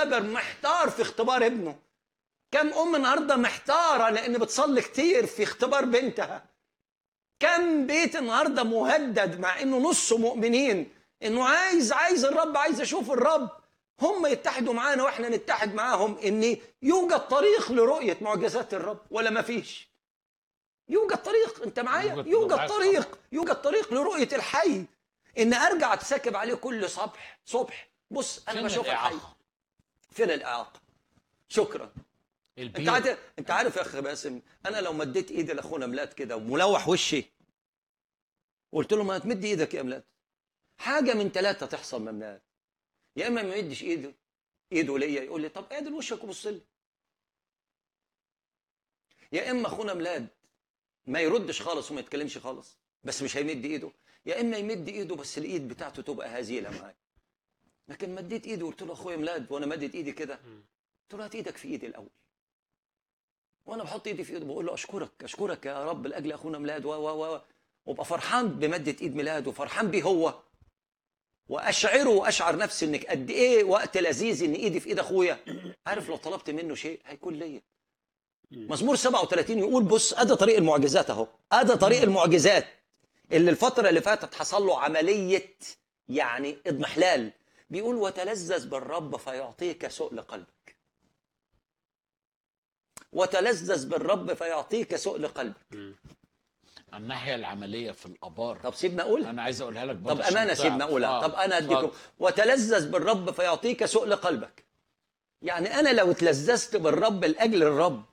مختبر محتار في اختبار ابنه كم ام النهارده محتاره لان بتصلي كتير في اختبار بنتها كم بيت النهارده مهدد مع انه نصه مؤمنين انه عايز عايز الرب عايز اشوف الرب هم يتحدوا معانا واحنا نتحد معاهم ان يوجد طريق لرؤيه معجزات الرب ولا ما فيش يوجد طريق انت معايا يوجد- يوجد معاك طريق يوجد طريق لرؤيه الحي ان ارجع اتسكب عليه كل صبح صبح بص انا فين بشوف الحي الإعاقة؟ فين الاعاقه شكرا انت البير عارف انت عارف يا اخي باسم انا لو مديت ايدي لاخونا ميلاد كده وملوح وشي قلت له ما تمد ايدك يا ميلاد حاجه من ثلاثه تحصل من ميلاد يا اما ما يمدش ايده ايده ليا يقول لي طب ادي وشك وبص لي يا اما اخونا ميلاد ما يردش خالص وما يتكلمش خالص بس مش هيمد ايده يا اما يمد ايده بس الايد بتاعته تبقى هزيله معايا لكن مديت ايدي وقلت له اخويا ميلاد وانا مدت ايدي كده قلت له هات ايدك في ايدي الاول وانا بحط ايدي في ايده بقول له اشكرك اشكرك يا رب لاجل اخونا ميلاد و و و وابقى فرحان بمده ايد ميلاد وفرحان بيه هو واشعره واشعر نفسي انك قد ايه وقت لذيذ ان ايدي في ايد اخويا عارف لو طلبت منه شيء هيكون ليا مزمور 37 يقول بص ادي طريق المعجزات اهو ادي طريق المعجزات اللي الفتره اللي فاتت حصل له عمليه يعني اضمحلال بيقول وتلذذ بالرب فيعطيك سؤل قلبك وتلذذ بالرب فيعطيك سؤل قلبك الناحيه العمليه في الابار طب سيبنا اقول انا عايز اقولها لك طب برضه عشان امانه تعرف. سيبنا اقولها آه. طب انا اديكم اتفضل. وتلذذ بالرب فيعطيك سؤل قلبك يعني انا لو تلذذت بالرب لاجل الرب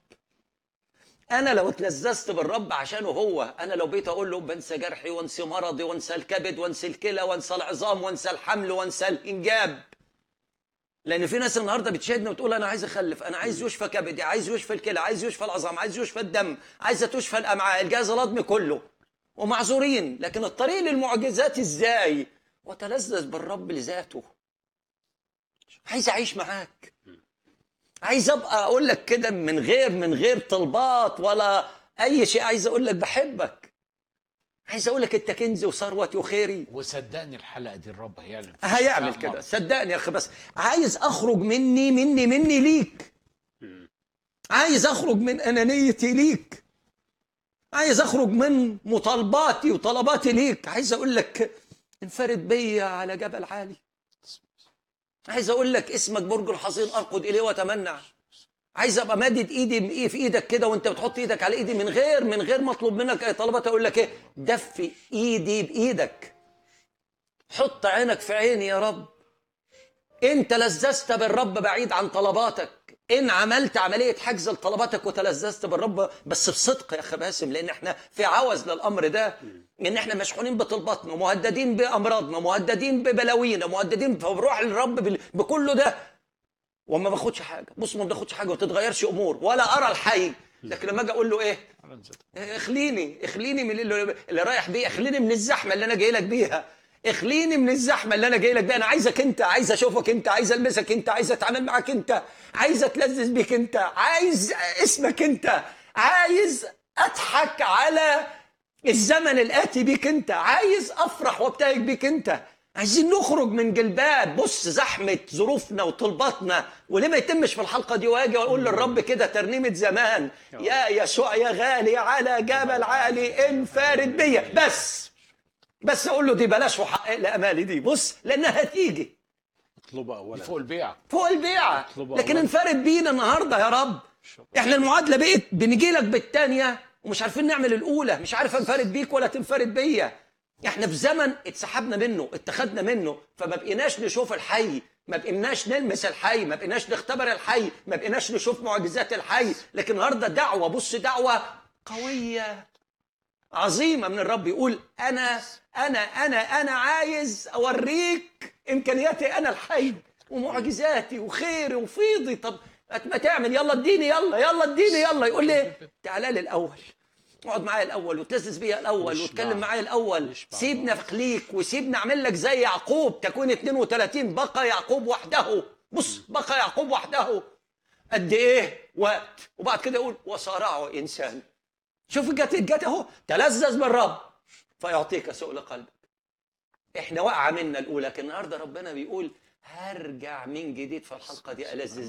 انا لو تلذذت بالرب عشانه هو انا لو بقيت اقول له بنسى جرحي وانسى مرضي وانسى الكبد وانسى الكلى وانسى العظام وانسى الحمل وانسى الانجاب لان في ناس النهارده بتشهدني وتقول انا عايز اخلف انا عايز يشفى كبدي عايز يشفى الكلى عايز يشفى العظام عايز يشفى الدم عايزه تشفى الامعاء الجهاز الهضمي كله ومعذورين لكن الطريق للمعجزات ازاي وتلذذ بالرب لذاته عايز اعيش معاك عايز ابقى اقول لك كده من غير من غير طلبات ولا اي شيء عايز اقول لك بحبك عايز اقول لك انت كنزي وثروتي وخيري وصدقني الحلقه دي الرب هيعلن هيعمل فيها كده صدقني يا اخي بس عايز اخرج مني مني مني ليك عايز اخرج من انانيتي ليك عايز اخرج من مطالباتي وطلباتي ليك عايز اقول لك انفرد بيا على جبل عالي عايز اقول لك اسمك برج الحصين ارقد اليه واتمنع عايز ابقى مادد ايدي في ايدك كده وانت بتحط ايدك على ايدي من غير من غير ما اطلب منك اي طلبات اقول لك ايه دفي ايدي بايدك حط عينك في عيني يا رب انت لذذت بالرب بعيد عن طلباتك ان عملت عمليه حجز لطلباتك وتلذذت بالرب بس بصدق يا اخي باسم لان احنا في عوز للامر ده ان احنا مشحونين بطلباتنا مهددين بامراضنا مهددين ببلاوينا مهددين فبروح للرب بال- بكله ده وما باخدش حاجه بص ما باخدش حاجه وما تتغيرش امور ولا ارى الحي لكن لما اجي اقول له ايه اخليني اخليني من اللي, اللي رايح بيه اخليني من الزحمه اللي انا جاي لك بيها اخليني من الزحمه اللي انا جاي لك بيها انا عايزك انت عايز اشوفك انت عايز المسك انت عايز اتعامل معاك انت عايز اتلذذ بيك انت عايز اسمك انت عايز اضحك على الزمن الاتي بيك انت عايز افرح وابتهج بيك انت عايزين نخرج من جلباب بص زحمه ظروفنا وطلباتنا وليه ما يتمش في الحلقه دي واجي واقول للرب كده ترنيمه زمان يا يسوع يا غالي على جبل عالي انفرد بيا بس بس اقول له دي بلاش وحقق لي امالي دي بص لانها هتيجي اطلبه اولا فوق البيع فوق البيعه اطلبها لكن أولاً. انفرد بينا النهارده يا رب احنا المعادله بقت بنجي لك بالثانيه ومش عارفين نعمل الاولى مش عارف انفرد بيك ولا تنفرد بيا احنا في زمن اتسحبنا منه اتخذنا منه فما بقيناش نشوف الحي ما بقيناش نلمس الحي ما بقيناش نختبر الحي ما بقيناش نشوف معجزات الحي لكن النهارده دعوه بص دعوه قويه عظيمه من الرب يقول انا انا انا انا عايز اوريك امكانياتي انا الحي ومعجزاتي وخيري وفيضي طب ما تعمل يلا اديني يلا يلا اديني يلا يقول لي تعالى لي الاول اقعد معايا الاول وتلذذ بيا الاول واشبع. واتكلم معايا الاول واشبع. سيبنا اخليك وسيبنا اعمل لك زي يعقوب تكوين 32 بقى يعقوب وحده بص بقى يعقوب وحده قد ايه وقت وبعد كده يقول وصارعه انسان شوف جت جت اهو تلذذ بالرب فيعطيك سؤل قلبك احنا وقع منا الاولى لكن النهارده ربنا بيقول هرجع من جديد في الحلقه دي الذ